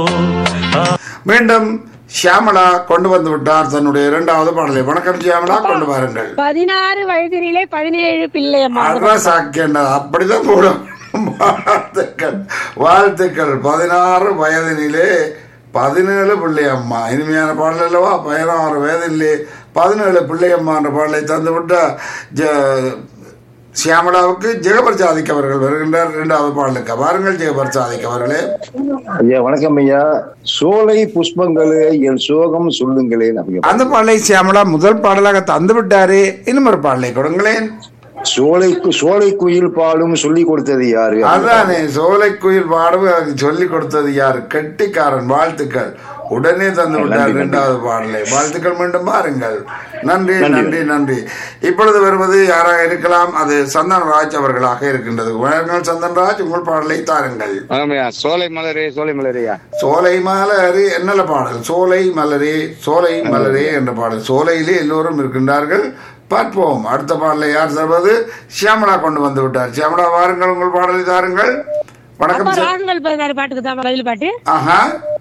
மீண்டும் ஷியாமளா கொண்டு வந்து விட்டார் தன்னுடைய இரண்டாவது பாடலை வணக்கம் ஷியாமளா கொண்டு வாருங்கள் பதினாறு வயதினிலே பதினேழு பிள்ளையம்மா அதான் சாக்கியண்டா அப்படிதான் போடும் வாழ்த்துக்கள் வாழ்த்துக்கள் பதினாறு வயதினிலே பதினேழு பிள்ளையம்மா இனிமையான பாடல் அல்லவா பதினாறு வயதிலே பதினேழு பிள்ளையம்மா என்ற பாடலை தந்து விட்ட ஜ- சியாமளாவுக்கு ஜெகபர் சாதிக் அவர்கள் வருகின்றார் இரண்டாவது பாடலுக்கு வாருங்கள் ஜெகபர் சாதிக் அவர்களே ஐயா வணக்கம் ஐயா சோலை புஷ்பங்களே என் சோகம் சொல்லுங்களேன் அப்படிங்க அந்த பாடலை சியாமளா முதல் பாடலாக தந்து விட்டாரே இன்னும் ஒரு பாடலை கொடுங்களேன் சோலைக்கு சோலை குயில் பாடும் சொல்லி கொடுத்தது யாரு அதானே சோலைக்குயில் பாடம் எனக்கு சொல்லி கொடுத்தது யார் கெட்டிக்காரன் வாழ்த்துக்கள் உடனே தந்து விட்டார் இரண்டாவது பாடலை வாழ்த்துக்கள் மீண்டும் பாருங்கள் நன்றி நன்றி நன்றி இப்பொழுது வருவது யாராக இருக்கலாம் அது சந்தன்ராஜ் அவர்களாக இருக்கின்றது வணக்கம் சந்தன்ராஜ் உங்கள் பாடலை தாருங்கள் ஆமாய்யா சோலை மலரே சோலை மலரையா சோலை மலரே என்னல பாடல் சோலை மலரே சோலை மலரே என்ற பாடல் சோலையிலே எல்லோரும் இருக்கின்றார்கள் பார்ப்போம் அடுத்த பாடலை யார் தருவது சியாமளா கொண்டு வந்து விட்டார் சியாமளா வாருங்கள் உங்கள் பாடலை தாருங்கள் வணக்கம் அப்பா சார் ராகங்கள் பதினாறு பாட்டுக்கு தான் ரயில் பாட்டு ஆஹா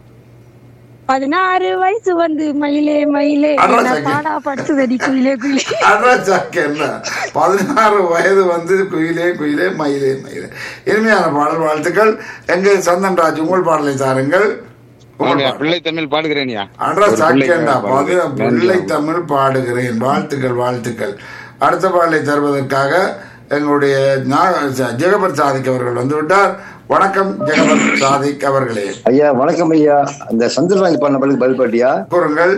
பதினாறு வயசு வந்து மயிலே மயிலே அதான் என்ன சரி. பாடா படுத்துதடி குயிலே குயிலே அதான் சாக்கு என்ன பதினாறு வயது வந்து குயிலே குயிலே மயிலே மயிலே இனிமையான பாடல் வாழ்த்துக்கள் எங்கே சந்தன்ராஜ் உங்கள் பாடலை தாருங்கள் உங்கள் ஆமாய்யா, பாடல். பிள்ளை தமிழ் பாடுகிறேன்யா அன்றா ஒரு பிள்ளை சாக்கியண்டா பாடு. பதி- பிள்ளை தமிழ் பாடுகிறேன் வாழ்த்துக்கள் வாழ்த்துக்கள் அடுத்த பாடலை தருவதற்காக எங்களுடைய ஞா- ஜெகபர் சாதிக் அவர்கள் வந்துவிட்டார் வணக்கம் ஜெகபர் சாதிக் அவர்களே ஐயா வணக்கம் ஐயா அந்த சந்திரராஜ் பண்ண பாட்டுக்கு பதில் பாட்டியா கூறுங்கள்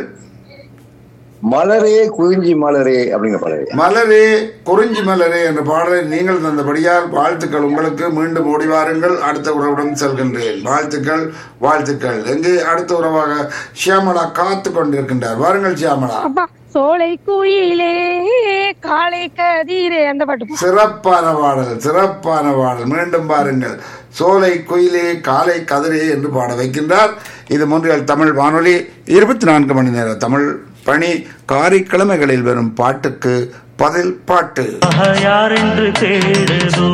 மலரே குறிஞ்சி மலரே அப்படிங்கிற பாடல் மலரே குறிஞ்சி மலரே என்ற பாடலை நீங்கள் தந்தபடியால் வாழ்த்துக்கள் உங்களுக்கு மீண்டும் ஓடி வாருங்கள் அடுத்த உறவுடன் செல்கின்றேன் வாழ்த்துக்கள் வாழ்த்துக்கள் எங்கே அடுத்த உறவாக ஷியாமளா காத்து கொண்டிருக்கின்றார் வாருங்கள் ஷியாமளா அப்பா சோலை குயிலே காலை கதிரே அந்த பாட்டு சிறப்பான பாடல் சிறப்பான பாடல் மீண்டும் பாருங்கள் சோலை குயிலே காலை கதிரே என்று பாட வைக்கின்றார் இது மூன்றியல் தமிழ் வானொலி இருபத்தி நான்கு மணி நேர தமிழ் பணி காரிக்கிழமைகளில் வரும் பாட்டுக்கு பதில் பாட்டு யாரென்று தேடுதோ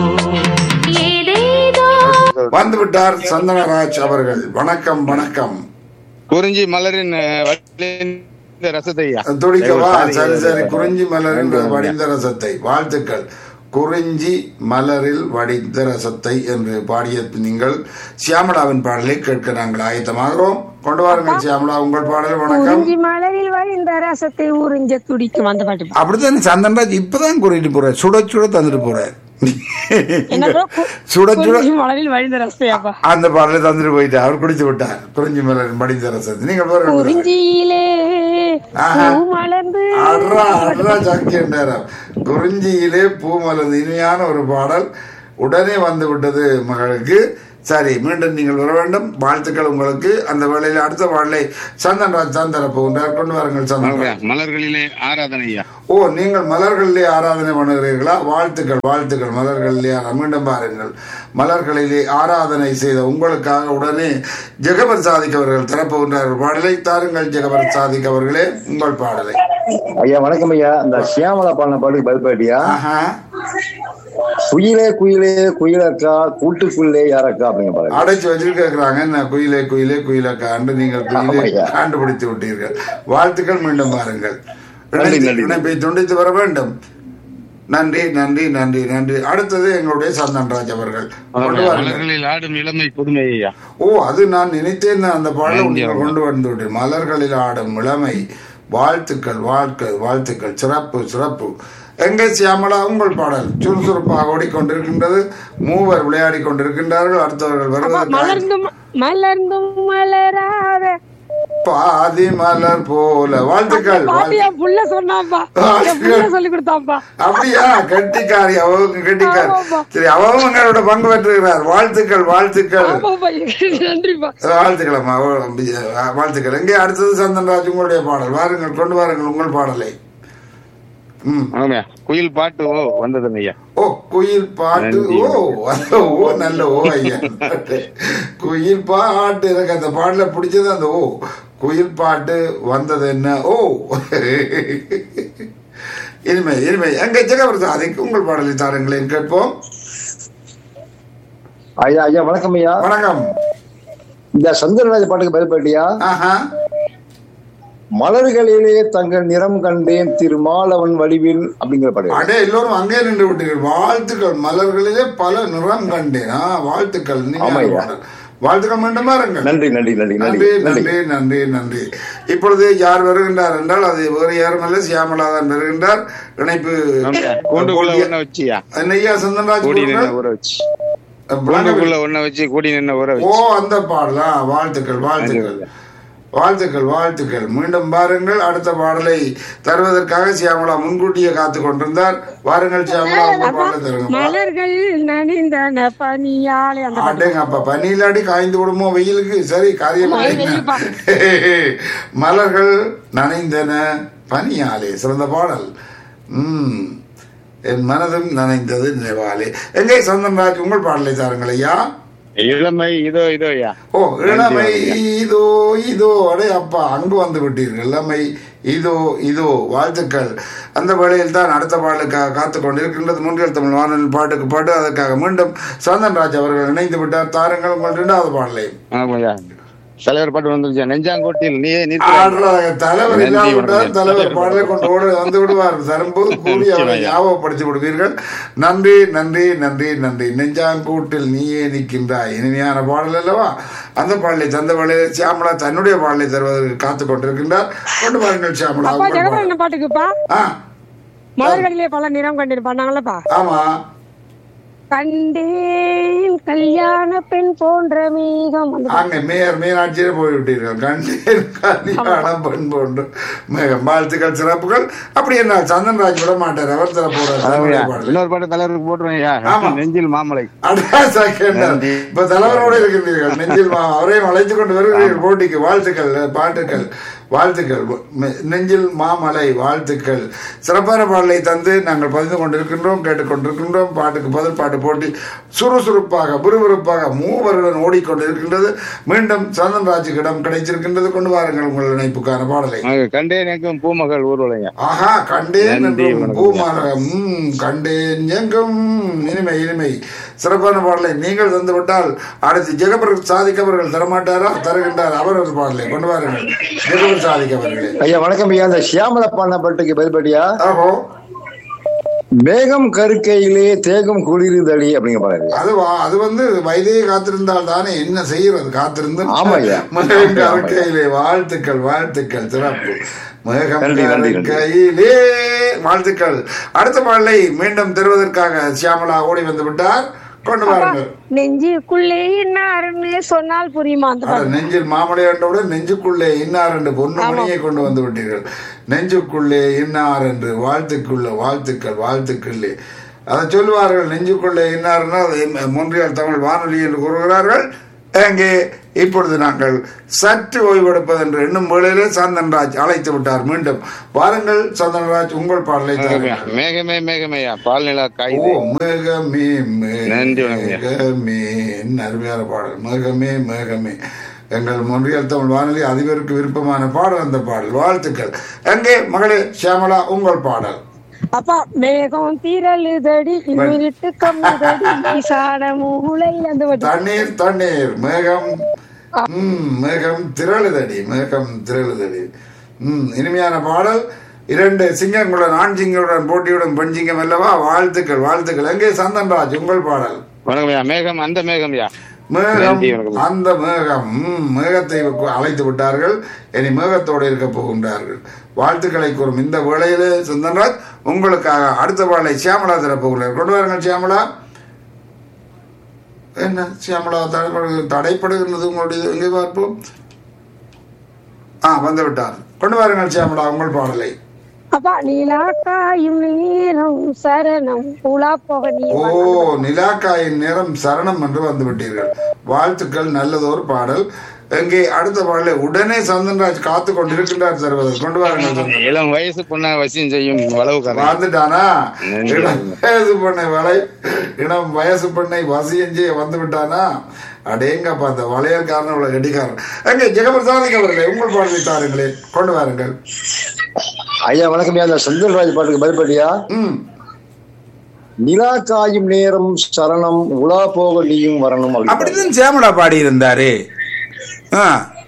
வந்துவிட்டார் சந்தனராஜ் அவர்கள் வணக்கம் வணக்கம் குறிஞ்சி மலரின் அஹ், வழிந்த ரசத்தையா துடிக்கவா சரி சரி குறிஞ்சி மலரில் வடிந்த ரசத்தை வாழ்த்துக்கள் குறிஞ்சி மலரில் வடிந்த ரசத்தை என்று பாடிய நீங்கள் சியாமளாவின் பாடலை கேட்க நாங்கள் ஆயத்தமாகிறோம் கொண்டு வாருங்கள் சியாமளா உங்கள் பாடல் வணக்கம் உறிஞ்சி மலரில் வழிந்த ரசத்தை உறிஞ்ச துடிக்கும் அந்த பாட்டு அப்படித்தான் சந்தன்ராஜ் இப்பதான் கூறிட்டு போற சுட சுட தந்துட்டு போற என்ன bro? கு- சுட சுட குறிஞ்சி மலரில் வழிந்த ரசத்தையாப்பா அந்த பாடலை தந்துட்டு போயிட்டார் அவர் குடித்து விட்டார் குறிஞ்சி மலரின் வடிந்த ரசத்தை நீங்கள் பாருங்கள் குறிஞ்சியிலே ஆஹா. பூ மலர்ந்து அட்ரா அட்ரா சாக்கிய நேரம் குறிஞ்சியிலே பூ மலர்ந்து இனிமையான ஒரு பாடல் உடனே வந்து விட்டது மகளுக்கு சரி மீண்டும் நீங்கள் வர வேண்டும் வாழ்த்துக்கள் உங்களுக்கு அந்த வேளையில் அடுத்த பாடலை சந்தன்ராஜ் தான் தரப்போகின்றார் கொண்டு வாருங்கள் ஆமாய்யா, சந்தன்ராஜ் மலர்களிலே ஆராதனையா ஓ நீங்கள் மலர்களிலே ஆராதனை பண்ணுகிறீர்களா வாழ்த்துக்கள் வாழ்த்துக்கள் மலர்களிலே ஆரா- மீண்டும் பாருங்கள் மலர்களிலே ஆராதனை செய்த உங்களுக்காக உடனே ஜெகபர் சாதிக் அவர்கள் தரப்போகின்றார்கள் பாடலை தாருங்கள் ஜெகபர் சாதிக் அவர்களே உங்கள் பாடலை ஐயா வணக்கம் ஐயா இந்த சியாமலா பாடின பாட்டுக்கு பதில் பாட்டியா ஆஹா குயிலே குயிலே குயிலக்கா கூட்டுக்குள்ளே யாரக்கா அப்படிங்கிற பாடல் அடைச்சு வச்சிருக்கிறாங்க என்ன குயிலே குயிலே குயிலக்காண்டு நீங்கள் குயிலே ஆமாய்யா. கண்டுபிடித்து விட்டீர்கள் வாழ்த்துக்கள் மீண்டும் பாருங்கள் நன்றி, இணைத்து- நன்றி. இணைப்பை துண்டித்து வர வேண்டும் நன்றி நன்றி நன்றி நன்றி அடுத்தது எங்களுடைய சந்தன்ராஜ் அவர்கள் கொண்டு ஆமாய்யா, வாருங்கள் மலர்களில் ஆடும் இளமை புதுமையா ஓ அது நான் நினைத்தேன் தான் அந்த பாடலை நன்றி, நீங்கள் ஆமா. கொண்டு வந்து விட்டேன் மலர்களில் ஆடும் இளமை வாழ்த்துக்கள் வாழ்க்கை வாழ்த்துக்கள் சிறப்பு சிறப்பு எங்கே சியாமலா உங்கள் பாடல் சுறுசுறுப்பாக ஓடிக்கொண்டிருக்கின்றது மூவர் விளையாடி கொண்டிருக்கின்றார்கள் அடுத்தவர்கள் வருவதற்கு மலர்ந்தும் மலர்ந்தும் மலராத பாதி மலர் போல வாழ்த்துக்கள் பாத்தியா புள்ள சொன்னாப்பா என் புள்ள சொல்லி கொடுத்தாப்பா அப்படியா கெட்டிக்காரி அவங்க கெட்டிக்காரி ஆமாப்பா. சரி அவங்க எங்களோட பங்கு பெற்றிருக்கிறார் வாழ்த்துக்கள் வாழ்த்துக்கள் ஆமாப்பா நன்றிப்பா வாழ்த்துக்கள் அம்மா ஓ, வாழ்த்துக்கள் எங்கே அடுத்தது சந்தன்ராஜ் உங்களுடைய பாடல் வாருங்கள் கொண்டு வாருங்கள் உங்கள் பாடலை ம் ஆமாய்யா குயில் பாட்டு ஓ வந்தது ஐயா ஓ குயில் பாட்டு நன்றி. ஓ அது ஓ நல்ல ஓ ஐயா குயில் பாட்டு எனக்கு அந்த பாடல பிடிச்சது அந்த ஓ குயில் பாட்டு வந்தது என்ன ஓ இனிமை இனிமை எங்க ஜெகபிரசாதிக்கு உங்கள் பாடலை தாருங்களேன் கேட்போம் ஐயா ஐயா வணக்கம் ஐயா வணக்கம் இந்த சந்திரராஜ் பாட்டுக்கு பதில் பாட்டியா ஆஹா மலர்களிலே தங்கள் நிறம் கண்டேன் திருமாலவன் வடிவில் அப்படிங்கிற பாட்டு அடே எல்லோரும் அங்கே நின்று விட்டீர்கள் வாழ்த்துக்கள் மலர்களிலே பல நிறம் கண்டேன் ஆ, வாழ்த்துக்கள் இனிமையான ஆமாய்யா. பாடல். வாழ்த்துக்கள் மீண்டும் பாருங்கள் நன்றி நன்றி நன்றி நன்றி நன்றி நன்றி நன்றி நன்றி நன்றி இப்பொழுது யார் வருகின்றார் என்றால் அது வேறு யாரும் அல்ல சியாமலா தான் வருகின்றார் இணைப்பு ஆமாய்யா. கூண்டுக்குள்ள ஒண்ண வச்சியா என்னையா சந்தன்ராஜ் கூடி கூறுங்கள். நின்ன ஊற வச்சு விளங்கவில்லை. கூண்டுக்குள்ள ஒண்ண வச்சு கூடி நின்ன ஊற ஓ வச்சு அந்த பாடலா வாழ்த்துக்கள் வாழ்த்துக்கள் வாழ்த்துக்கள் வாழ்த்துக்கள் மீண்டும் பாருங்கள் அடுத்த பாடலை தருவதற்காக சியாமலா முன்கூட்டியே காத்து கொண்டிருந்தார் வாருங்கள் சியாமலா உங்க பாடலை தருங்க மலர்கள் நனிந்தன பனியாலே அந்த பாட்டு. அடேங்க அப்பா பனியிலாடி காய்ந்து விடுமோ வெயிலுக்கு சரி காரியம் ஆமா, இல்லை. வெயில்பா. மலர்கள் நனைந்தன பனியாலே சிறந்த பாடல் உம் என் மனதும் நனைந்தது நினைவாலே எங்கே சந்தன்ராஜ் உங்கள் பாடலை தாருங்கள் ஐயா இளமை இதோ இதோ ஐயா ஓ இளமை நன்றி, இதோ இதோ அடே அப்பா அங்கு வந்து விட்டீர்கள் இளமை இதோ இதோ வாழ்த்துக்கள் அந்த வேளையில் தான் அடுத்த பாடலுக்காக காத்து கொண்டிருக்கின்றது முன்கள் தமிழ் வானொலி பாட்டுக்கு பாட்டு அதற்காக மீண்டும் சந்தன்ராஜ் அவர்கள் இணைந்து விட்டார் தாருங்கள் உங்கள் இரண்டாவது பாடலை ஆமாய்யா தலைவர் பாட்டு வந்துருச்சா நெஞ்சாங்கோட்டில் நீயே நிற்க ஆடுறாங்க. தலைவர் நன்றி, இல்லாவிட்டால் வணக்கம். தலைவர் பாடலை கொண்டு ஓட வந்து விடுவார் தரும்போது கூறி அவரை நிச்சயமா. ஞாபகப்படுத்தி விடுவீர்கள் நன்றி நன்றி நன்றி நன்றி நெஞ்சாங்கூட்டில் நீயே நிற்கின்றாய் இனிமையான பாடல் அல்லவா அந்த பாடலை தந்த பாடலை சியாமலா தன்னுடைய பாடலை தருவதற்கு காத்து கொண்டிருக்கின்றார் கொண்டு வாருங்கள் சியாமலா அப்பா உங்கள் ஜெகபா பாடல். என்ன பாட்டுக்குப்பா ஆ மலர்களிலே பல நிறம் கண்டு பண்ணாங்களப்பா ஆமா கண்டேன் கல்யாண பெண் போன்ற மேகம் அந்த பாட்டு. அங்க மேயர் மீனாட்சியே போய்விட்டீர்கள் கண்டேன் கல்யாணம் பெண் போன்று மேகம் வாழ்த்துக்கள் சிறப்புகள் அப்படி என்ன சந்தன்ராஜ் விட மாட்டார் அவர் தர போறார் தன்னுடைய ஆமாய்யா. பாடலை. இன்னொரு பாட்டு தலைவருக்கு போட்டுருவேன் ஐயா ஆமா. நெஞ்சில் மாமலை அடா செகண்டர். நன்றி. இப்ப தலைவரோடு இருக்கின்றீர்கள் நெஞ்சில் மா- அவரையும் அழைத்துக் கொண்டு வருகிறீர்கள் போட்டிக்கு வாழ்த்துக்கள் பாட்டுக்கள் வாழ்த்துக்கள் மெ- நெஞ்சில் மாமலை வாழ்த்துக்கள் சிறப்பான பாடலை தந்து நாங்கள் பதிந்து கொண்டிருக்கின்றோம் கேட்டுக்கொண்டிருக்கின்றோம் பாட்டுக்கு பதில் பாட்டு போட்டி சுறுசுறுப்பாக விறுவிறுப்பாக மூவருடன் ஓடிக்கொண்டிருக்கின்றது மீண்டும் சந்தன்ராஜுக்கிடம் கிடைச்சிருக்கின்றது கொண்டு வாருங்கள் உங்கள் இணைப்புக்கான பாடலை அங்க கண்டேன் எங்கும் பூமகள் ஊர்வலைங்க ஆஹா கண்டேன் நன்றி, என்றும் வணக்கம். பூமரம் ம், கண்டேன் எங்கும் இனிமை இனிமை சிறப்பான பாடலை நீங்கள் தந்து விட்டால் அடுத்து ஜெகபர் சாதிக் அவர்கள் தரமாட்டாரா தருகின்றார் அவர் ஒரு பாடலை கொண்டு வாருங்கள் ஜெகபர் சாதிக் அவர்களே ஐயா வணக்கம் ஐயா அந்த சியாமல பாடின பாட்டுக்கு பதில் பாட்டியா ஆஹோ மேகம் கருக்கையிலே தேகம் குளிருதடி அப்படிங்கிற பாடல் அது வா- அது வந்து வயதையை காத்திருந்தால் தானே என்ன செய்யறது காத்திருந்து ஆமாய்யா. மேகம் கருக்கையிலே வாழ்த்துக்கள் வாழ்த்துக்கள் சிறப்பு மேகம் நன்றி, நன்றி, நன்றி. கருக்கையிலே வாழ்த்துக்கள் அடுத்த பாடலை மீண்டும் தருவதற்காக சியாமலா ஓடி வந்து விட்டார் கொண்டு வாருங்கள் நெஞ்சுக்குள்ளே இன்னாருன்னு சொன்னால் புரியுமா அந்த அட, பாட்டு நெஞ்சில் மாமலை என்றவுடன் நெஞ்சுக்குள்ளே இன்னார் என்று பொண்ணு மணியை கொண்டு வந்து விட்டீர்கள் நெஞ்சுக்குள்ளே இன்னார் என்று வாழ்த்துக்குள்ள வாழ்த்துக்கள் வாழ்த்துக்களே அதை சொல்லுவார்கள் நெஞ்சுக்குள்ளே இன்னார்னா அது மொன்றியால் தமிழ் வானொலி என்று கூறுகிறார்கள் அங்கே இப்பொழுது நாங்கள் சற்று ஓய்வெடுப்பது என்று எண்ணும் வேளையிலே சந்தன்ராஜ் அழைத்து விட்டார் மீண்டும் வாருங்கள் சந்தன்ராஜ் உங்கள் பாடலை தாருங்கள். மேகமே மேகமேயா பால் நிலா ஓ காயுது மேகமே நன்றி, வணக்கம். மேகமே என்ன அருமையான பாடல் மேகமே மேகமே எங்கள் மொன்றியல் தமிழ் வானொலி அதிபருக்கு விருப்பமான பாடல் அந்த பாடல் வாழ்த்துக்கள் எங்கே மகளே சியாமலா உங்கள் பாடல் அப்பா மேகம் திரளுதடி இருட்டு கம்முதடி ஈசான மூளை அந்த பாட்டு தண்ணீர் தண்ணீர் மேகம் ம் மேகம் திரளுதடி மேகம் திரளுதடி ம் இனிமையான பாடல் இரண்டு சிங்கங்களுடன் ஆண் சிங்கங்களுடன் போட்டியுடன் பெண் சிங்கம் அல்லவா வாழ்த்துக்கள் வாழ்த்துக்கள் எங்கே சந்தன்ராஜ் உங்கள் பாடல் வணக்கம்யா மேகம் அந்த மேகம்யா மேகம் நன்றி, வணக்கம். அந்த மேகம் ம், மேகத்தை அழைத்து விட்டார்கள் இனி மேகத்தோடு இருக்க போகின்றார்கள் வாழ்த்துக்களை கூறும் இந்த வேளையிலே சுந்தன்ராஜ் உங்களுக்காக அடுத்த பாடலை சியாமலா தரப்போகிறார் கொண்டு வாருங்கள் சியாமலா என்ன சியாமலா தடைப்படு தடைப்படுகின்றது உங்களுடைய எங்கே பார்ப்போம் ஆ வந்து விட்டார் கொண்டு வாருங்கள் சியாமலா உங்கள் பாடலை அப்பா நீலா காயும் நீரம் சரணம் உலா போக நீ ஓ நிலாக்காயின் நிறம் சரணம் என்று வந்து விட்டீர்கள் வாழ்த்துக்கள் நல்லதொரு பாடல் எங்கே அடுத்த பாடலை உடனே சந்தன்ராஜ் காத்து கொண்டிருக்கின்றார் தருவதற்கு கொண்டு வாருங்கள் சந்தன். இளம் வயசு பொண்ண வசியம் செய்யும் வளவுக்காரன் வந்துட்டானா நன்றி. இளம் வயசு பெண்ணை வளை இளம் வயசு பெண்ணை வசியஞ்சே வந்து விட்டானா அடேங்கப்பா அந்த வளையல்காரன் இவ்வளவு கெட்டிக்காரன் எங்கே ஜெகபிரசாதிக் அவர்களே உங்கள் பாடலை தாருங்களே கொண்டு வாருங்கள் ஐயா வணக்கம் ஐயா அந்த செந்தில்ராஜ் பாட்டுக்கு பதில் பாட்டியா ம் நிலா காயும் நேரம் சரணம் உலா போக நீயும் வரணும் அப்படின்னு அப்படித்தான் சேமலா பாடி இருந்தாரு ஆ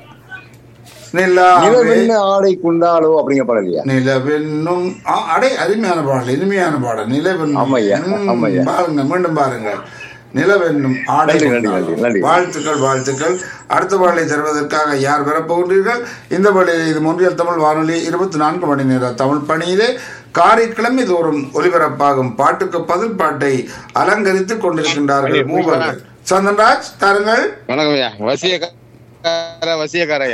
நிலாவே நிலவென்ன ஆடை குண்டாலோ அப்படிங்கிற பாடல் இல்லையா நிலவென்னும் ஆ, அடே அருமையான பாடல் இனிமையான பாடல் நிலவென்னும் ஆமாய்யா, ம், ஆமாய்யா. பாருங்க மீண்டும் பாருங்கள் நிலவென்னும் ஆடை நன்றி, நன்றி, கொண்டாடும். நன்றி, நன்றி. வாழ்த்துக்கள் வாழ்த்துக்கள் அடுத்த பாடலை தருவதற்காக யார் பெறப்போகின்றீர்கள் இந்த பாடலில் இது மொன்றியல் தமிழ் வானொலி இருபத்தி நான்கு மணி நேர தமிழ் பணியிலே காரைக்கிழமை தோறும் ஒலிபரப்பாகும் பாட்டுக்கு பதில் பாட்டை அலங்கரித்துக் கொண்டிருக்கின்றார்கள் மூவர்கள் சந்தன்ராஜ் தாருங்கள் வணக்கம் ஐயா வசியக்கார வசியக்காரையா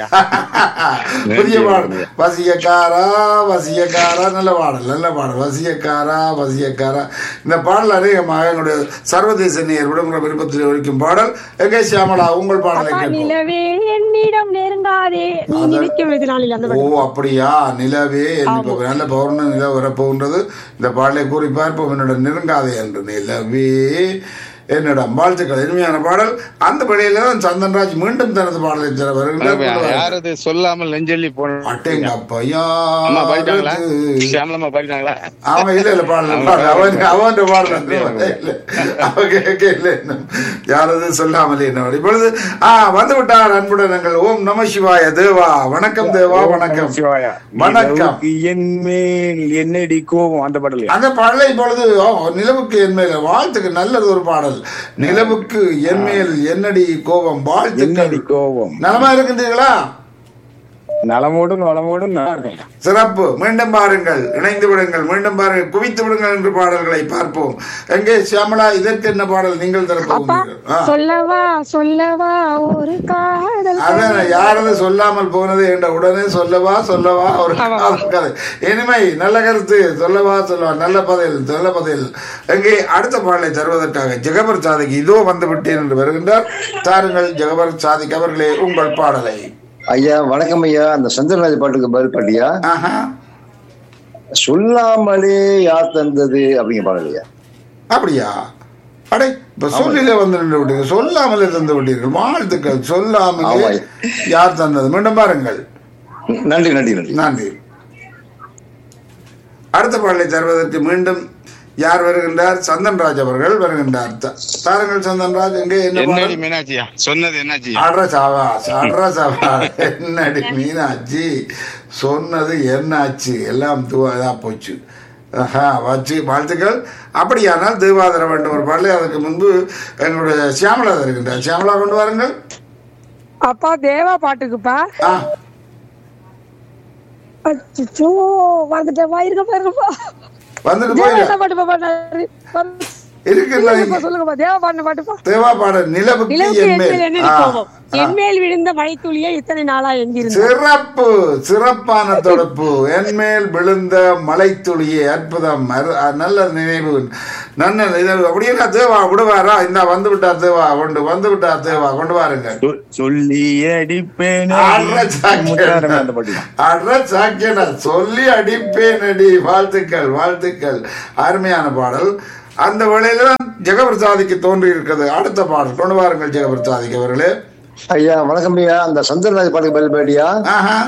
புதிய பாடல் வசியக்காரா வசியக்காரா நல்ல பாடல் நல்ல பாடல் வசியக்காரா வசியக்காரா இந்த பாடல் அநேகமாக எங்களுடைய சர்வதேச நேர் விடுமுறை விருப்பத்தில் ஒழிக்கும் பாடல் எங்கே சியாமலா உங்கள் பாடலை அப்பா கேட்போம் நிலவே என்னிடம் நெருங்காதே நீ நினைக்கும் இது நாளில் அந்த ஓ பாட்டு. அப்படியா நிலவே இப்ப நல்ல பௌர்ணமி நிலவு வரப்போகின்றது இந்த பாடலை கூறி பார்ப்போம் என்னோட நெருங்காதே என்று நிலவே என்னிடம் வாழ்த்துக்கள் இனிமையான பாடல் அந்த படியில தான் சந்தன்ராஜ் மீண்டும் தனது பாடலை தர வணக்கம் ஐயா. வருகிறார் யார் அது சொல்லாமல் நெஞ்சொல்லி போன அட்டேங்க அப்பையா அம்மா பாடிட்டாங்களா ஷியாமலம்மா பாடிட்டாங்களா அவன் இல்ல இல்ல பாடல பாடல அவன் அவன் பாடல இல்ல அவன் கேட்க இல்ல இன்னும் யாரது சொல்லாமலே என்ன இப்பொழுது ஆ வந்து விட்டார் அன்புடன் எங்கள் ஓம் நம சிவாய தேவா வணக்கம் தேவா வணக்கம் சிவாயா வணக்கம் நிலவுக்கு என் மேல் என்னடி கோபம் அந்த பாடல் அந்த பாடலை இப்பொழுது ஓ, நிலவுக்கு என் மேல் வாழ்த்துக்கு நல்லது ஒரு பாடல் நிலவுக்கு என் மேல் என்னடி கோபம் வாழ்த்துக்கள் என்னடி கோபம் நலமா இருக்கின்றீர்களா நலமோடும் வளமோடும் நல்லா இருக்கேன் சிறப்பு மீண்டும் பாருங்கள் இணைந்து விடுங்கள் மீண்டும் பாருங்கள் குவித்து விடுங்கள் என்று பாடல்களை பார்ப்போம் எங்கே சியாமலா இதற்கு என்ன பாடல் நீங்கள் அப்பா தரப்போகிறீர்கள் ஆ. சொல்லவா சொல்லவா ஒரு காதல் அதான் யாரது சொல்லாமல் போனது என்ற உடனே சொல்லவா சொல்லவா ஒரு காதல் கதை இனிமை நல்ல கருத்து சொல்லவா சொல்லவா நல்ல பதில் நல்ல பதில் எங்கே அடுத்த பாடலை தருவதற்காக ஜெகபர் சாதிக்கு இதோ வந்து விட்டேன் என்று வருகின்றார் தாருங்கள் ஜெகபர் சாதிக் அவர்களே உங்கள் பாடலை ஐயா வணக்கம் ஐயா அந்த சந்திரராஜ் பாட்டுக்கு பதில் பாட்டியா ஆஹா சொல்லாமலே யார் தந்தது அப்படிங்கிற பாடல் ஐயா அப்படியா அடே இப்ப சொல்லில வந்து நின்று விட்டீர்கள் சொல்லாமலே தந்து விட்டீர்கள் வாழ்த்துக்கள் சொல்லாமலே ஆமாம். யார் தந்தது மீண்டும் பாருங்கள் நன்றி நன்றி நன்றி நன்றி அடுத்த பாடலை தருவதற்கு மீண்டும் யார் வருகின்றார் சந்தன்ராஜ் அவர்கள் வருகின்றார் த- தாருங்கள் சந்தன்ராஜ் எங்கே என்ன என்னடி பாடல்? மீனாட்சியா சொன்னது என்னாச்சு அட்ர சாவா அட்ர சாவா என்னடி மீனாட்சி சொன்னது என்னாச்சு எல்லாம் துவா போச்சு ஆஹா வச்சு வாழ்த்துக்கள் அப்படியானால் திருவாதிர வேண்டும் ஒரு பாடலை அதற்கு முன்பு எங்களுடைய சியாமலா இருக்கின்றார் சியாமலா கொண்டு வாருங்கள் அப்பா தேவா பாட்டுக்குப்பா ஆ அச்சோ வந்துட்டேப்பா இருக்க பாருங்கப்பா வந்துட்டு தேவா போய் என்ன பாட்டுப்பா பாடுறாரு? வந்து- இருக்குல்ல சொல்லுங்கப்பா, இங்க. சொல்லுங்கப்பா தேவா பாடின பாட்டுப்பா தேவா பாடல் நிலவுக்கு நிலவுக்கு என் என் மேல் மேல் என்னடி ஆ, கோபம் ஆ. என் மேல் விழுந்த மழைத்துளியே இத்தனை நாளா எங்கிருந்த சிறப்பு சிறப்பான தொடுப்பு என்மேல் விழுந்த மலைத்துளியே அற்புதம் அரு- அ, நல்ல நினைவு நல்ல நினைவு அப்படியே நான் தேவா விடுவாரா இந்த வந்து விட்டார் தேவா கொண்டு வந்து விட்டார் தேவா கொண்டு வாருங்க சொ- சொல்லி அடிப்பேன் அட்ர சாக்கியனா. அந்த பாட்டு தான். அட்ர சாக்கியனா. சொல்லி அடிப்பேன் அடி வாழ்த்துக்கள் வாழ்த்துக்கள் அருமையான பாடல் அந்த வேளையில தான் ஜெகபிரசாதிக்கு தோன்றி இருக்கிறது அடுத்த பாடல் கொண்டு வாருங்கள் ஜெகபிரசாதிக்கு அவர்களே ஐயா வணக்கம் ஐயா அந்த சந்திரராஜ் பாட்டுக்கு பதில் பாட்டியா ஆஹா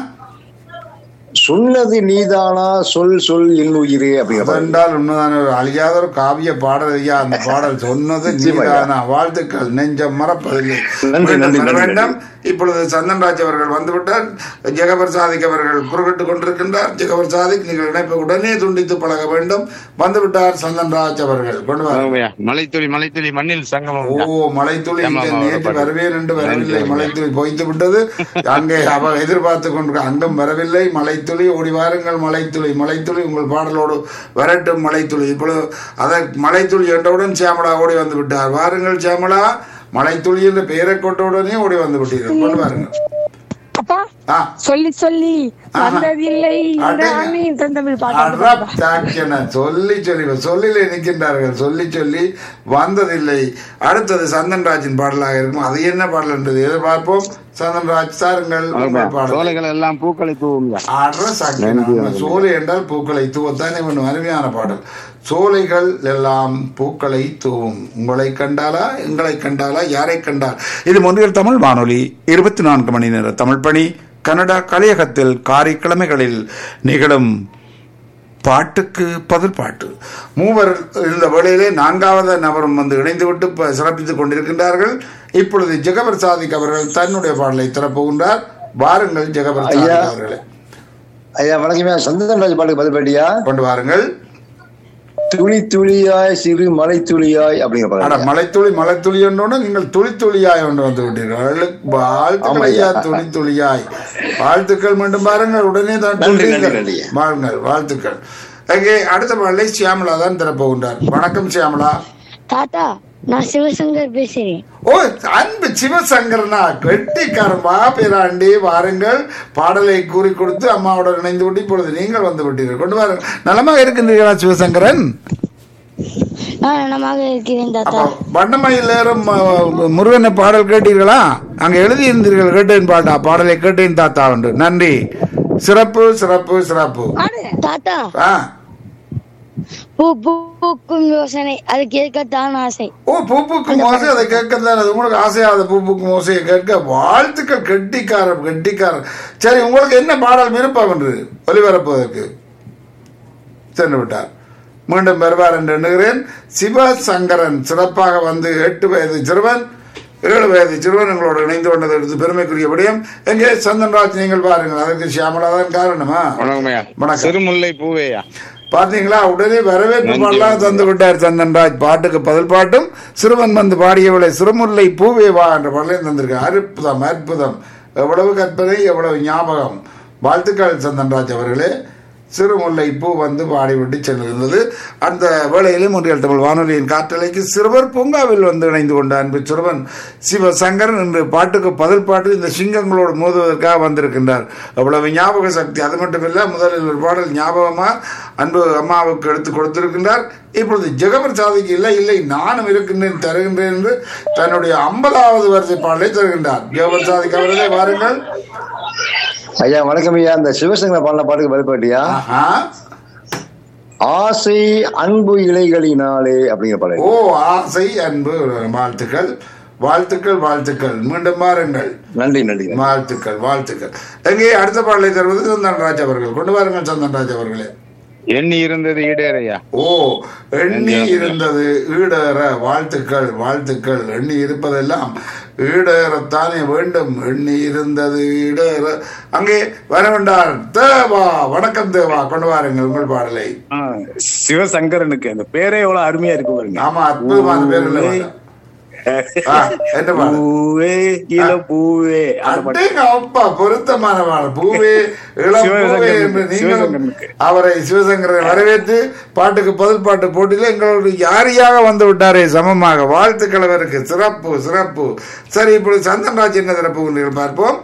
சொன்னது நீதானா சொல் சொல் என் உயிரே அப்படிங்கிற பாடல் அதென்றால் உண்மைதான ஒரு அழியாத ஒரு காவிய பாடல் ஐயா அந்த பாடல் சொன்னது நிச்சயமா ஐயா. நீதானா வாழ்த்துக்கள் நெஞ்சம் மறப்பதில்லை நன்றி, மீண்டும் நன்றி, வர நன்றி, வேண்டாம் இப்பொழுது சந்தன்ராஜ் அவர்கள் வந்துவிட்டார் ஜெகபர் சாதிக் அவர்கள் குறுக்கிட்டுக் கொண்டிருக்கின்றார் ஜெகபர் சாதிக் நீங்கள் இணைப்பை உடனே துண்டித்து பழக வேண்டும் வந்துவிட்டார் சந்தன்ராஜ் அவர்கள் கொண்டு வாருங்கள். வணக்கம் ஐயா. மலைத்துளி மலைத்துளி மண்ணில் சங்கமம் ஓ ஐயா. மலைத்துளி ஆமா, இங்கே ஆமா, நேற்று பாட்டு. வரவேன் என்று வரவில்லை நன்றி. மலைத்துளி பொய்த்து விட்டது அங்கே அவ எதிர்பார்த்து கொண்டு அங்கும் வரவில்லை மலைத்துளி ஓடி வாருங்கள் மலைத்துளி மலைத்துளி உங்கள் பாடலோடு வரட்டும் மலைத்துளி இப்பொழுது அதை மலைத்துளி என்றவுடன் சியாமலா ஓடி வந்து விட்டார் வாருங்கள் சியாமலா மலைத்துளி என்ற பெயரை கொண்டவுடனே ஓடி வந்து விட்டீர்கள் கொண்டு வாருங்கள் அப்பா ஆ சொல்லி சொல்லி ஆஹா. வந்ததில்லை இந்த அடே. அன்னையின் தந்தமிழ் பாட்டு அந்த அறப் பாட்டுப்பா. தாக்கியன. சொல்லி சொல்லி சொல்லிலே நிற்கின்றார்கள் சொல்லி சொல்லி வந்ததில்லை அடுத்தது சந்தன்ராஜின் பாடலாக இருக்கும் அது என்ன பாடல் என்றது எதிர்பார்ப்போம் சந்தன்ராஜ் சாருங்கள் உங்கள் பாடல் சோலைகள் எல்லாம் பூக்களை தூவும் ஐயா. அற சாக்கியன. சோலை என்றால் பூக்களை தூவத்தானே ஒன்று அருமையான பாடல் சோலைகள் எல்லாம் பூக்களை தூவும் உங்களை கண்டாலா எங்களை கண்டாலா யாரை கண்டால் இது மொழியில் தமிழ் வானொலி இருபத்தி நான்கு மணி நேர தமிழ் பணி கனடா கலையகத்தில் காரிக்கிழமைகளில் நிகழும் பாட்டுக்கு பதில் பாட்டு மூவர் இந்த வேளையிலே நான்காவது நபரும் வந்து இணைந்துவிட்டு ப- சிறப்பித்துக் கொண்டிருக்கின்றார்கள் இப்பொழுது ஜெகபர் சாதிக் அவர்கள் தன்னுடைய பாடலை திறப்புகின்றார் வாருங்கள் ஜெகபர் சாதிக் ஐயா. அவர்களே ஐயா வணக்கம்யா சந்தன்ராஜ் பாட்டுக்கு பதில் பாட்டியா கொண்டு வாருங்கள் துளி துளியாய் சிறு மலை துளியாய் அப்படிங்கிற அட பாடல் மலைத்துளி மலைத்துளி என்றோன்னு நீங்கள் துளி துளியாய் ஒன்று வந்து விட்டீர்கள் வாழ்த்துக்கள் ஆமா ஐயா ஐயா. துளி துளியாய் வாழ்த்துக்கள் மீண்டும் பாருங்கள் உடனே தான் நன்றி, சொல்றீர்கள். நன்றி, நன்றி. வாருங்கள் வாழ்த்துக்கள் அங்கே அடுத்த பாடலை சியாமலா தான் திறப்புகின்றார் வணக்கம் சியாமலா தாத்தா நான் சிவசங்கர் பேசுறேன் ஓ அன்பு சிவசங்கரனா கெட்டிக்காரன் வா பேராண்டி வாருங்கள் பாடலை கூறி கொடுத்து அம்மாவோட இணைந்து விட்டு இப்பொழுது நீங்கள் வந்து விட்டீர்கள் கொண்டு வாருங்கள் நலமாக இருக்கின்றீர்களா சிவசங்கரன் நான் நலமாக இருக்கிறேன் தாத்தா அப்ப வண்ணமயில் ஏறும் அஹ், முருகனை பாடல் கேட்டீர்களா அங்க எழுதியிருந்தீர்கள் கேட்டேன் பாட்டா பாடலை கேட்டேன் தாத்தா உண்டு நன்றி சிறப்பு சிறப்பு சிறப்பு தாத்தா ஆ பூ பூக்கும் யோசனை அது கேட்கத்தான் ஆசை ஓ பூப்புக்கும் மோசை அதை கேட்க தானே உங்களுக்கு ஆசையா அந்த பூப்புக்கும் மோசையை கேட்க வாழ்த்துக்கள் கெட்டிக்காரன் கெட்டிக்காரன் சரி உங்களுக்கு என்ன பாடல் விருப்பம் என்று ஒலிபரப்புவதற்கு சென்று விட்டார் மீண்டும் வருவார் என்று எண்ணுகிறேன் சிவசங்கரன் சிறப்பாக வந்து எட்டு வயது சிறுவன் ஏழு வயது சிறுவன் எங்களோடு இணைந்து கொண்டது எடுத்து பெருமைக்குரிய விடயம் எங்கே சந்தன்ராஜ் நீங்கள் பாருங்கள் அதற்கு சியாமலா தான் காரணமா வணக்கம்யா வணக்கம். சிறுமுல்லை பூவேயா பாத்தீங்களா உடனே வரவேற்பு நன்றி, பாடலாம் நன்றி. தந்து விட்டார் சந்தன்ராஜ் பாட்டுக்கு பதில் பாட்டும் சிறுவன் வந்து பாடியவளை சிறுமுல்லை பூவே வா என்ற பாடலையும் தந்திருக்கார் அற்புதம் அற்புதம் எவ்வளவு கற்பனை எவ்வளவு ஞாபகம் வாழ்த்துக்கள் சந்தன்ராஜ் அவர்களே சிறுமுல்லை பூ வந்து பாடிவிட்டு செல்கின்றது அந்த வேளையிலும் ஒன்றியல் தமிழ் வானொலியின் காற்றலைக்கு சிறுவர் பூங்காவில் வந்து இணைந்து கொண்ட அன்பு சிறுவன் சிவசங்கரன் என்று பாட்டுக்கு பதில் பாட்டு இந்த சிங்கங்களோடு மோதுவதற்காக வந்திருக்கின்றார் அவ்வளவு ஞாபக சக்தி அது மட்டுமில்ல முதலில் ஒரு பாடல் ஞாபகமா அன்பு அம்மாவுக்கு எடுத்து கொடுத்திருக்கின்றார் இப்பொழுது ஜெகபர் சாதிக்கு இல்லை இல்லை நானும் இருக்கின்றேன் தருகின்றேன் என்று தன்னுடைய ஐம்பதாவது வரிசை பாடலை தருகின்றார் ஜெகபர் சாதிக்கு அவர்களே வாருங்கள் ஐயா வணக்கம் ஐயா அந்த சிவசங்கர பாடின பாட்டுக்கு பதில் பாட்டியா ஆஹா ஆசை அன்பு இலைகளினாலே அப்படிங்கிற பாடல் ஓ ஆசை அன்பு வாழ்த்துக்கள் வாழ்த்துக்கள் வாழ்த்துக்கள் மீண்டும் மாறுங்கள் நன்றி நன்றி நன்றி. வாழ்த்துக்கள் வாழ்த்துக்கள் எங்கே அடுத்த பாடலை தருவது சந்தன்ராஜ் அவர்கள் கொண்டு வாருங்கள் சந்தன்ராஜ் அவர்களே எண்ணி இருந்தது ஈடேறையா ஓ எண்ணி இருந்தது ஈடேற வாழ்த்துக்கள் வாழ்த்துக்கள் எண்ணி இருப்பதெல்லாம் ஈடேறத்தானே வேண்டும் எண்ணி இருந்தது ஈடேற அங்கே வர வேண்டார் தேவா வணக்கம் தேவா கொண்டு வாருங்கள் உங்கள் பாடலை ஆ, சிவசங்கரனுக்கு அந்த பேரே எவ்வளவு அருமையா இருக்கு பாருங்க ஆமா அற்புதமான பேர் இல்லை பூவே, ஆ, என்ன பாடல் பூவே இள பூவே அந்த பாட்டு அடேங்க அப்பா பொருத்தமான பாடல் பூவே இளம் பூவே சிவசங்கரனுக்கு, என்று நீங்களும் சிவசங்கரனுக்கு. அவரை சிவசங்கரை வரவேற்று பாட்டுக்கு பதில் பாட்டு போட்டியில் எங்களோட யாரியாக வந்து விட்டாரே சமமாக வாழ்த்துக்கள் அவருக்கு சிறப்பு சிறப்பு சரி இப்பொழுது சந்தன்ராஜ் என்ன சிறப்பு கொண்டீர்கள் பார்ப்போம்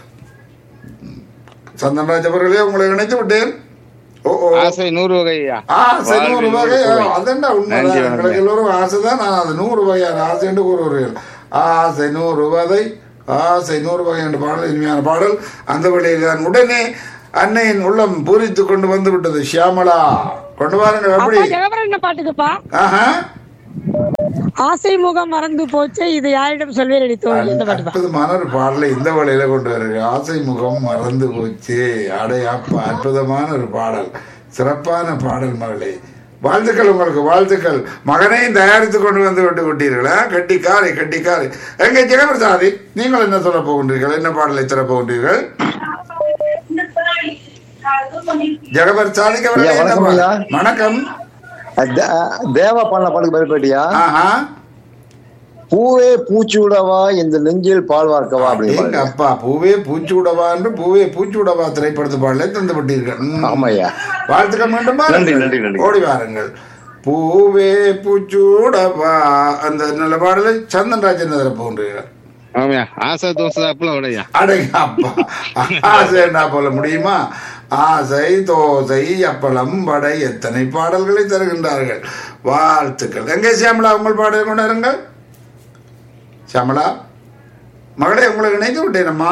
சந்தன்ராஜ் அவர்களே உங்களை இணைத்து விட்டேன் ஓ ஓ ஆசை நூறு வகையா ஆ சரி நூறு வகை அதெண்டா உண்மைதான் நன்றி, எங்களுக்கு வணக்கம். எல்லோரும் ஆசைதான் நான் அது நூறு வகையான ஆசை என்று கூறுகிறீர்கள் ஆசை நூறு வகை ஆசை நூறு வகை என்ற பாடல் இனிமையான பாடல் அந்த வழியில் தான் உடனே அன்னையின் உள்ளம் பூரித்து கொண்டு வந்து விட்டது ஷியாமலா கொண்டு வாருங்கள் எப்படி அப்பா ஜெகபரன் என்ன பாட்டுக்குப்பா ஆஹா ஆசை முகம் மறந்து போச்சு இது யாரிடம் சொல்வேன் தோழி இந்த பாட்டுப்பா அற்புதமான ஒரு பாடலை இந்த வழியில கொண்டு வருங்க ஆசை முகம் மறந்து போச்சு அடையாப்பா அற்புதமான ஒரு பாடல் சிறப்பான பாடல் மகளே வாழ்த்துக்கள் உங்களுக்கு வாழ்த்துக்கள் மகனையும் தயாரித்து கொண்டு வந்து விட்டு விட்டீர்களா கட்டிக்காரை கட்டிக்காரை எங்க ஜெகபிரசாதி நீங்கள் என்ன சொல்ல போகின்றீர்கள் என்ன பாடலை தர போகின்றீர்கள் ஜெகபர் சாதிக்கு அவர்களே ஐயா, என்ன வணக்கம் பாடல்? ஐயா. வணக்கம் அஹ் தே- அஹ் தேவா பாடின பாட்டுக்கு பதில் பாட்டியா ஆஹா பூவே பூச்சூடவா இந்த நெஞ்சில் பால் வார்க்கவா அப்படிங்கிற எங்க பாடல் அப்பா பூவே பூச்சூடவா என்று பூவே பூச்சூடவா திரைப்படத்து பாடலை தந்து விட்டீர்கள் ம். ஆமாய்யா வாழ்த்துக்கள் மீண்டும் நன்றி, வாருங்கள். நன்றி, நன்றி. ஓடி வாருங்கள் பூவே பூச்சூடவா அந்த நல்ல பாடலை சந்தன்ராஜன் எதிர போன்றீர்கள் ஆமாயா ஆசை தோசை அப்பளம் உடையா அடங்க அப்பா ஆசை என்ன போல முடியுமா ஆசை தோசை அப்பளம் வடை எத்தனை பாடல்களை தருகின்றார்கள் வாழ்த்துக்கள் எங்கே சியாமலா உங்கள் பாடலை கொண்டாருங்கள் சியாமலா மகளே உங்களை இணைத்து விட்டேன் அம்மா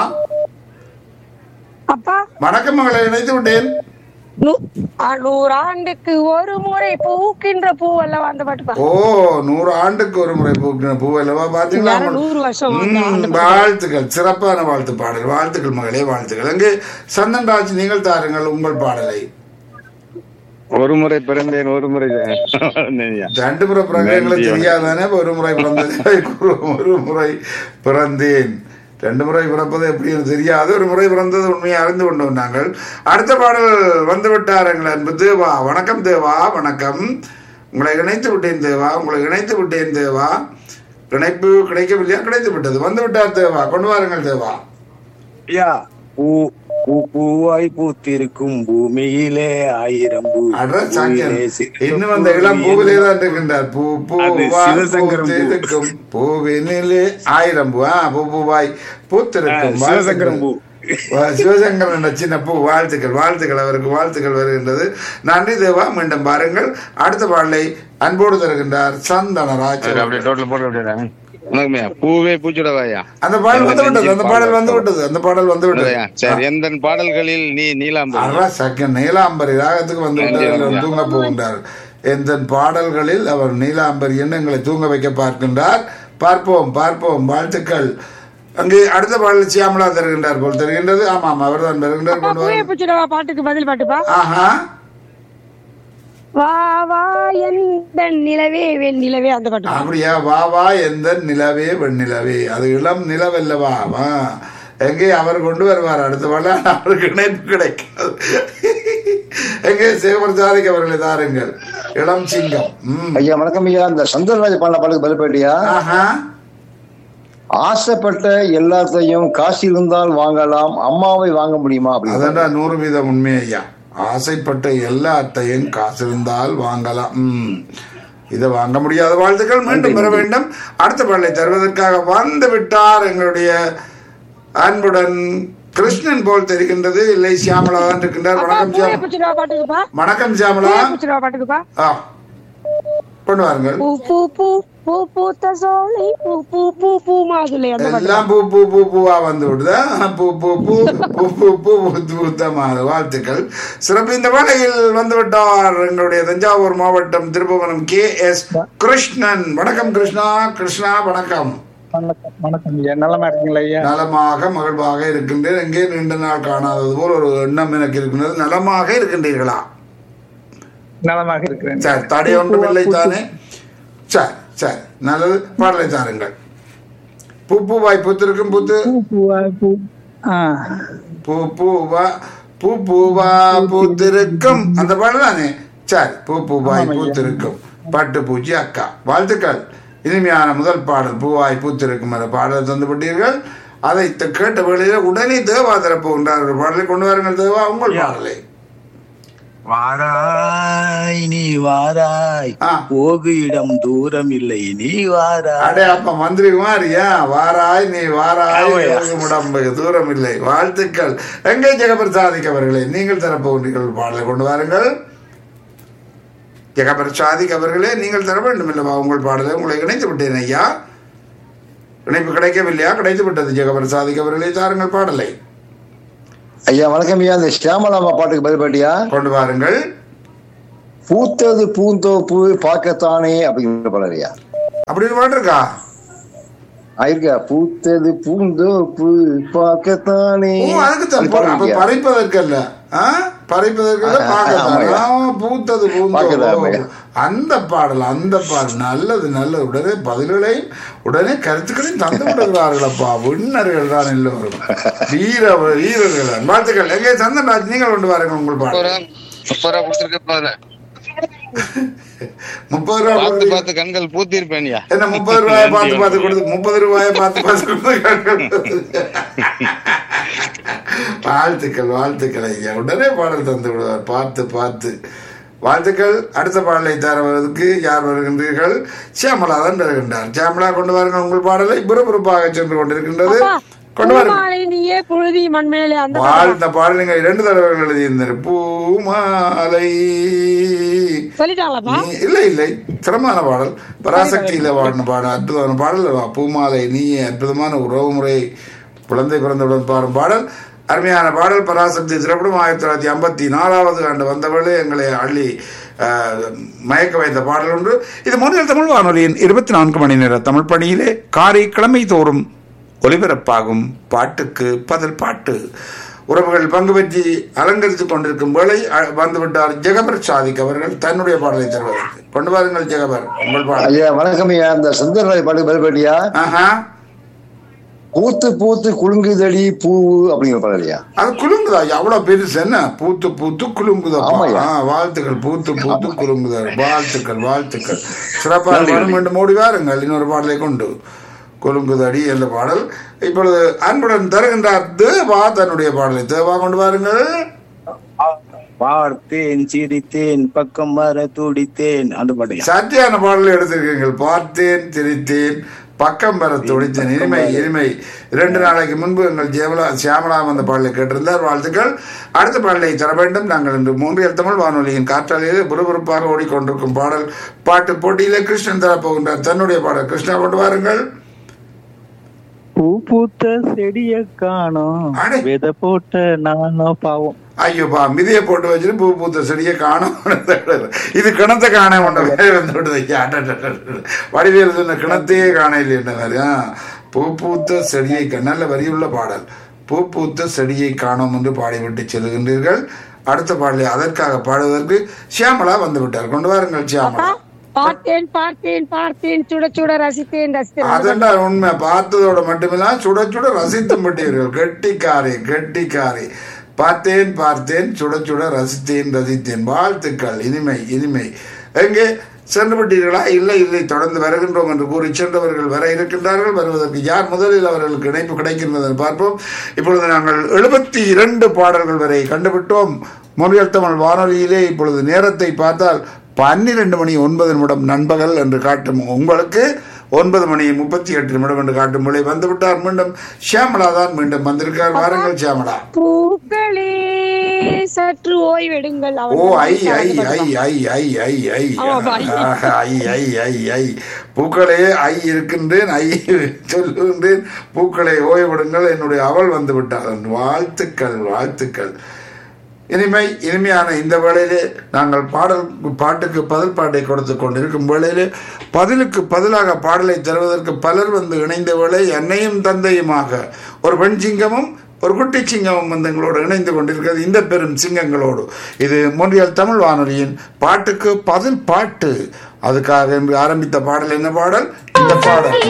அப்பா வணக்கம் மகளை இணைத்து விட்டேன் நூ- ஆ, நூறாண்டுக்கு ஒரு முறை பூக்கின்ற பூ அல்லவா அந்த பாட்டுப்பா ஓ நூறு ஆண்டுக்கு ஒரு முறை பூக்கிற பூ அல்லவா பாத்தீங்களா எல்லாரும் நூறு வருஷம் வாழ்ந்தா அந்த ம், வாழ்த்துக்கள் சிறப்பான வாழ்த்து பாடல் வாழ்த்துக்கள் மகளே வாழ்த்துக்கள் அங்கு சந்தன்ராஜ் நீங்கள் தாருங்கள் உங்கள் பாடலை ஒரு முறை பிறந்தேன் ஒரு முறை வளர்ந்தேன்யா. ரெண்டு முறை பிறந்தேன் நன்றி. தெரியாதானே இப்ப ஒரு முறை பிறந்தேன் ஒரு முறை பிறந்தேன் ரெண்டு முறை பிறப்பது எப்படின்னு தெரியாது ஒரு முறை பிறந்தது உண்மையை அறிந்து கொண்டோம் நாங்கள் அடுத்த பாடல் வந்து விட்டார் எங்கள் அன்பு தேவா வணக்கம் தேவா வணக்கம் உங்களை இணைத்து விட்டேன் தேவா உங்களை இணைத்து விட்டேன் தேவா இணைப்பு கிடைக்கவில்லையா கிடைத்து விட்டது வந்து விட்டார் தேவா கொண்டு வாருங்கள் தேவா ஐயா பூ பூ பூவாய் பூத்திருக்கும் பூமியிலே ஆயிரம் பூ அட சாக்கியம். பூவிலே சிறு இன்னும் அந்த இளம் பூவிலே தான் இருக்கின்றார் பூ அது பூவாய் சிவசங்கரம் பூ. பூத்திருக்கும் பூவினிலே ஆயிரம் பூ ஆ, பூ பூவாய் பூத்திருக்கும் ஆ, சிவசங்கரம் பூ. வா- சிவசங்கரன் என்ற சின்ன பூ வாழ்த்துக்கள் வாழ்த்துக்கள் அவருக்கு வாழ்த்துக்கள் வருகின்றது நன்றி தேவா மீண்டும் பாருங்கள் அடுத்த பாடலை அன்போடு தருகின்றார் சந்தனராஜ் சரி, அப்படியே டோட்டல் போட்டு அப்படியே வணக்கம்யா பூவே பூச்சுடவாயா அந்த பாடல் வந்து விட்டது அந்த பாடல் வந்து விட்டது அந்த பாடல் வந்து விட்டது சரி எந்த பாடல்களில் நீ நீலாம்பரி அதான் சக்க நீலாம்பரி ராகத்துக்கு வந்து விட்டார் நன்றி, அவர் தூங்க போகின்றார் எந்த பாடல்களில் அவர் நீலாம்பரி எண்ணங்களை தூங்க வைக்க பார்க்கின்றார் பார்ப்போம் பார்ப்போம் வாழ்த்துக்கள் அங்கே அடுத்த பாடல் சியாமலா தருகின்றார் போல் தெரிகின்றது ஆமாம் அவர் தான் வருகின்றார் அப்பா கொண்டு பூவே வாருங்கள். பூச்சிடவா பாட்டுக்கு பதில் பாட்டுப்பா ஆஹா வா வா எந்த நிலவே வெண் நிலவே அந்த பாட்டு அப்படியா வா வா எந்த நிலவே வெண்ணிலவே அது இளம் நிலவல்லவா வா எங்கே அவர் கொண்டு வருவார் அடுத்த பாடல் அவருக்கு இணைப்பு கிடைக்காது எங்கே சிவபிரசாதிக்கு அவர்களை தாருங்கள் இளம் சிங்கம் ம் ஐயா வணக்கம் ஐயா இந்த சந்திரராஜ் பாடின பாடலுக்கு பதில் போயிட்டியா ஆஹா ஆசைப்பட்ட எல்லாத்தையும் காசு இருந்தால் வாங்கலாம் அம்மாவை வாங்க முடியுமா அப்படின்னு அதண்டா நூறு வீதம் உண்மை ஐயா ஆசைப்பட்ட எல்லாத்தையும் காசு இருந்தால் வாங்கலாம் ம் இதை வாங்க முடியாத வாழ்த்துக்கள் மீண்டும் பெற வேண்டும் அடுத்த பாடலை தருவதற்காக வந்து விட்டார் எங்களுடைய அன்புடன் கிருஷ்ணன் போல் தெரிகின்றது இல்லை சியாமலா தான் இருக்கின்றார் அப்பா வணக்கம் பூவே சியாமலா பூச்சிடவா பாட்டுக்குப்பா வணக்கம் சியாமலா பூவே பூச்சிடவா பாட்டுக்குப்பா ஆ கொண்டு வாருங்கள் பூ பூ பூ பூ பூத்த சோலை பூ பூ பூ பூ மாதுளை அந்த பாட்டு எல்லாம் பூ பூ பூ பூவா வந்து விடுதா பூ பூ பூ பூ பூ பூ பூத்து பூத்தமாக வாழ்த்துக்கள் சிறப்பு இந்த வேளையில் வந்து விட்டார் எங்களுடைய தஞ்சாவூர் மாவட்டம் திருப்புவனம் கே எஸ் கிருஷ்ணன் வணக்கம் கிருஷ்ணா கிருஷ்ணா வணக்கம் வணக்கம் வணக்கம் ஐயா நலமா இருக்கீங்களா ஐயா நலமாக மகிழ்வாக இருக்கின்றேன் எங்கே நீண்ட நாள் காணாதது போல் ஒரு எண்ணம் எனக்கு இருக்கின்றது நலமாக இருக்கின்றீர்களா நலமாக இருக்கிறேன் சரி தடை ஒன்றும் இல்லை தானே சரி சரி நல்லது பாடலை தாருங்கள் பூ பூவாய் பூத்திருக்கும் பூத்து பூ பூவா பூ ஆ பூ பூவா பூ பூவா பூத்திருக்கும் அந்த பாடல் தானே சரி பூ பூவாய் பூத்திருக்கும் பட்டு பூச்சி அக்கா வாழ்த்துக்கள் இனிமையான முதல் பாடல் பூவாய் பூத்திருக்கும் அந்த பாடலை தந்து விட்டீர்கள் அதை த- கேட்ட வேளையில உடனே தேவா தரப்போகின்றார் ஒரு பாடலை கொண்டு வாருங்கள் தேவா உங்கள் பாடலை வாராய் நீ வாராய் ஆ. போகு இடம் தூரம் இல்லை நீ வாராய் அடே அப்ப மந்திரி குமாரியா வாராய் நீ வாராய் ஆமாய்யா. போகும் உடம்பு தூரம் இல்லை வாழ்த்துக்கள் எங்கே ஜெகபிரசாதிக் அவர்களே நீங்கள் தரப்போகிறீர்கள் பாடலை கொண்டு வாருங்கள் ஜெகபிரசாதிக் அவர்களே நீங்கள் தர வேண்டும் இல்லவா உங்கள் பாடலை உங்களை இணைத்து விட்டேன் ஐயா இணைப்பு கிடைக்கவில்லையா கிடைத்து விட்டது ஜெகபிரசாதிக் அவர்களே தாருங்கள் பாடலை ஐயா வணக்கம் ஐயா இந்த சியாமலாமா பாட்டுக்கு பதில் போயிட்டியா கொண்டு வாருங்கள் பூத்தது பூந்தோப்பு பார்க்கத்தானே அப்படிங்கிற பாடல் ஐயா அப்படி ஒரு பாட்டு இருக்கா ஆயிருக்கா பூத்தது பூந்தோப்பு பார்க்கத்தானே ஓ அதுக்கு தான் அப்படி ப- பாடல் அப்ப இல்லையா? பறிப்பதற்கு அல்ல ஆ? பறிப்பதற்கு அல்ல, ஆ, பார்க்கத்தான். ஆமாய்யா. ஆ, பூத்தது பார்க்கத்தான், பூந்தோ ஆமாய்யா. அந்த பாடல் அந்த பாடல் நல்லது நல்லது உடனே பதில்களையும் உடனே கருத்துக்களையும் தந்து விடுகிறார்களப்பா விண்ணர்கள் தான் எல்லோரும் வீர வீரர்கள் தான் வாழ்த்துக்கள் எங்கே சந்தன்ராஜ் நீங்கள் கொண்டு வாருங்கள் உங்கள் பாடல் முப்பது ரூபா கொடுத்துருக்க முப்பது ரூபா பார்த்து கொடுத்து- பார்த்து கண்கள் பூத்திருப்பேன்யா என்ன முப்பது ரூபாயை பார்த்து பார்த்து கொடுத்து முப்பது ரூபாயை பார்த்து பார்த்து கொடுத்து வாழ்த்துக்கள் வாழ்த்துக்கள் ஐயா உடனே பாடல் தந்து விடுவார் பார்த்து பார்த்து வாழ்த்துக்கள் அடுத்த பாடலை தருவதற்கு யார் வருகின்றீர்கள் சியாமலா தான் வருகின்றார் சியாமலா கொண்டு வாருங்கள் உங்கள் பாடலை புறப்புறப்பாக சென்று கொண்டிருக்கின்றது அப்பா கொண்டு வாருங்கள் பூமாலை நீயே புழுதி மண்மேலே அந்த பாட்டு வாழ்த்த பாடல் நீங்கள் இரண்டு தடவைகள் எழுதியிருந்தார் பூமாலை சொல்லிட்டாங்களாப்பா நீ- இல்லை இல்லை சிரமமான பாடல் பராசக்தியில பாடின பாடல் அற்புதமான பாடல் வா, பூமாலை நீ அற்புதமான உறவு முறை குழந்தை பிறந்தவுடன் பாடும் பாடல் அருமையான பாடல் பராசக்தி திரைப்படம் ஆயிரத்தி தொள்ளாயிரத்தி ஐம்பத்தி நாலாவது ஆண்டு வந்தவளே எங்களை அள்ளி ஆஹ், மயக்க வைத்த பாடல் ஒன்று இது முதல் தமிழ் வானொலியின் இருபத்தி நான்கு மணி நேர தமிழ் பணியிலே காரை கிழமை தோறும் ஒலிபரப்பாகும் பாட்டுக்கு பதில் பாட்டு உறவுகள் பங்கு பற்றி அலங்கரித்துக் கொண்டிருக்கும் வேளை அ- வந்துவிட்டார் ஜெகபர் சாதிக் அவர்கள் தன்னுடைய பாடலை தருவதற்கு கொண்டு வாருங்கள் ஜெகபர் உங்கள் பாடல் ஐயா வணக்கம் ஐயா இந்த சுந்தரராய் பாட்டு பதில்பட்டியா ஆஹா பூத்து பூத்து குலுங்குதடி பூ அப்படிங்கிற பாடல் ஐயா அது குலுங்குதா அவ்வளவு பெருசு என்ன பூத்து பூத்து குலுங்குதா ஆமாய்யா. ஆ, வாழ்த்துக்கள் பூத்து பூத்து குலுங்குதா வாழ்த்துக்கள் வாழ்த்துக்கள் சிறப்பாக வரும் வேண்டும் ஓடி வாருங்கள் இன்னொரு பாடலை கொண்டு குலுங்குதடி என்ற பாடல் இப்பொழுது அன்புடன் தருகின்றார் தேவா தன்னுடைய பாடலை தேவா கொண்டு வாருங்கள் பார்த்தேன் சிரித்தேன் பக்கம் வர துடித்தேன் அந்த பாட்டையா சத்தியான பாடலை எடுத்திருக்கீர்கள் பார்த்தேன் திரித்தேன் பக்கம் பெற துடித்தேன் இனிமை இனிமை இரண்டு நாளைக்கு முன்பு எங்கள் ஜெயமலா சியாமலா அந்த பாடலை கேட்டிருந்தார் வாழ்த்துக்கள் அடுத்த பாடலை தர வேண்டும் நாங்கள் இன்று மூன்றியல் தமிழ் வானொலியின் காற்றாலையிலே புறுபுறுப்பாக ஓடிக்கொண்டிருக்கும் பாடல் பாட்டு போட்டியிலே கிருஷ்ணன் தரப்போகின்றார் தன்னுடைய பாடல் கிருஷ்ணா கொண்டு வாருங்கள் பூ பூத்த செடிய காணோம் அடே. விதை போட்ட நானும் பாவம் ஐயோப்பா மிதியை போட்டு வச்சுட்டு பூ பூத்த செடியை காணும் இது கிணத்தை காண வடிவேல் சொன்ன கிணத்தையே காண இல்லைன்ற மாதிரி ஆ. பூ பூத்த செடியை கா- நல்ல வரியுள்ள பாடல் பூ பூத்த செடியை காணோம் என்று பாடிவிட்டு செல்கின்றீர்கள் அடுத்த பாடலை அதற்காக பாடுவதற்கு சியாமலா வந்து விட்டார் கொண்டு வாருங்கள் சியாமலா பார்த்தேன் பார்த்தேன் பார்த்தேன் சுட சுட ரசித்தேன் ரசித்தேன் அதெண்டா உண்மை பார்த்ததோட மட்டுமில்ல சுட சுட ரசித்து விட்டீர்கள் கெட்டிக்காரி கெட்டிக்காரி பார்த்தேன் பார்த்தேன் சுட சுட ரசித்தேன் ரசித்தேன் வாழ்த்துக்கள் இனிமை இனிமை எங்கே சென்று விட்டீர்களா இல்லை இல்லை தொடர்ந்து வருகின்றோம் என்று கூறி சென்றவர்கள் வர இருக்கின்றார்கள் வருவதற்கு யார் முதலில் அவர்களுக்கு இணைப்பு கிடைக்கின்றது என்று பார்ப்போம் இப்பொழுது நாங்கள் எழுபத்தி இரண்டு பாடல்கள் வரை கண்டுவிட்டோம் மொழியல் தமிழ் வானொலியிலே இப்பொழுது நேரத்தை பார்த்தால் பன்னிரண்டு மணி ஒன்பது நிமிடம் நண்பகல் என்று காட்டும் உங்களுக்கு ஒன்பது மணி முப்பத்தி எட்டு நிமிடம் என்று காட்டும் மொழி வந்துவிட்டார் மீண்டும் ஷியாமலா தான் மீண்டும் வந்திருக்கார் வாருங்கள் ஷியாமலா பூக்களே சற்று ஓய்வெடுங்கள் ஓ ஐ ஐ ஐ ஐ ஐ ஐ ஐ ஆமா, ஐ. ஐ ஐ ஐ ஐ பூக்களே ஐ இருக்கின்றேன் ஐ சொல்லுகின்றேன் பூக்களை ஓய்விடுங்கள் என்னுடைய அவள் வந்து விட்டாள் வாழ்த்துக்கள் வாழ்த்துக்கள் இனிமை இனிமையான இந்த வேளையிலே நாங்கள் பாடல் பாட்டுக்கு பதில் பாட்டை கொடுத்து கொண்டிருக்கும் வேளையிலே பதிலுக்கு பதிலாக பாடலை தருவதற்கு பலர் வந்து இணைந்த வேளை என்னையும் தந்தையுமாக ஒரு பெண் சிங்கமும் ஒரு குட்டி சிங்கமும் வந்து எங்களோடு இணைந்து கொண்டிருக்கிறது இந்த பெரும் சிங்கங்களோடு இது மொன்றியல் தமிழ் வானொலியின் பாட்டுக்கு பதில் பாட்டு அதுக்காக என்று ஆரம்பித்த பாடல் என்ன பாடல் இந்த பாடல்